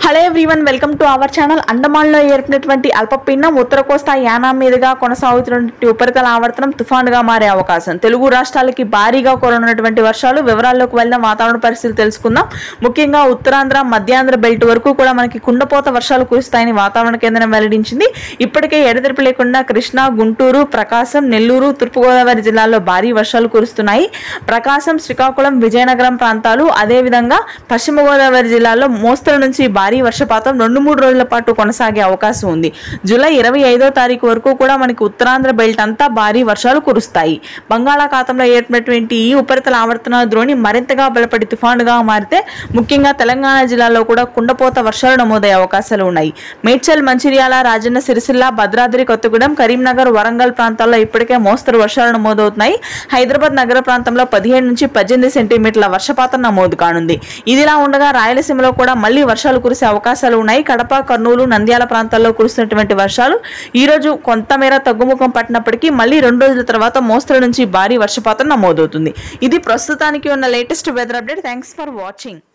hello everyone welcome to our channel అండమాన్లో ఏర్పడినటువంటి అల్పపీడనం ఉత్తర కోస్తా యానాం మీదుగా కొనసాగుతున్నటువంటి ఉపరితల ఆవర్తనం తుఫానుగా మారే అవకాశం తెలుగు రాష్ట్రాలకి భారీగా కురనున్నటువంటి వర్షాలు వివరాల్లోకి వెళ్ళిన వాతావరణ పరిస్థితులు తెలుసుకుందాం ముఖ్యంగా ఉత్తరాంధ్ర మధ్యాంధ్ర బెల్ట్ వరకు కూడా మనకి కుండపోత వర్షాలు కురుస్తాయని వాతావరణ కేంద్రం వెల్లడించింది ఇప్పటికే ఎడతెరిపి లేకుండా కృష్ణా గుంటూరు ప్రకాశం నెల్లూరు తూర్పుగోదావరి జిల్లాల్లో భారీ వర్షాలు కురుస్తున్నాయి ప్రకాశం శ్రీకాకుళం విజయనగరం ప్రాంతాలు అదేవిధంగా పశ్చిమ గోదావరి జిల్లాలో మోస్తరు నుంచి భారీ వర్షపాతం రెండు మూడు రోజుల పాటు కొనసాగే అవకాశం ఉంది జూలై ఇరవై ఐదో తారీఖు వరకు కూడా మనకి ఉత్తరాంధ్ర బెల్ట్ అంతా భారీ వర్షాలు కురుస్తాయి బంగాళాఖాతంలో ఏర్పడినటువంటి ఈ ఉపరితల ఆవర్తన ద్రోణి మరింతగా బలపడి తుఫానుగా మారితే ముఖ్యంగా తెలంగాణ జిల్లాలో కూడా కుండపోత వర్షాలు నమోదయ్యే అవకాశాలు ఉన్నాయి మేడ్చల్ మంచిర్యాల రాజన్న సిరిసిల్ల భద్రాద్రి కొత్తగూడెం కరీంనగర్ వరంగల్ ప్రాంతాల్లో ఇప్పటికే మోస్తరు వర్షాలు నమోదవుతున్నాయి హైదరాబాద్ నగర ప్రాంతంలో పదిహేడు నుంచి పద్దెనిమిది సెంటీమీటర్ల వర్షపాతం నమోదు కానుంది ఇదిలా ఉండగా రాయలసీమలో కూడా మళ్ళీ వర్షాలు కురిసే అవకాశాలు ఉన్నాయి కడప కర్నూలు నంద్యాల ప్రాంతాల్లో కురుస్తున్నటువంటి వర్షాలు ఈ రోజు కొంతమేర తగ్గుముఖం పట్టినప్పటికీ మళ్ళీ రెండు రోజుల తర్వాత మోస్తరు నుంచి భారీ వర్షపాతం నమోదవుతుంది ఇది ప్రస్తుతానికి ఉన్న latest weather update thanks for watching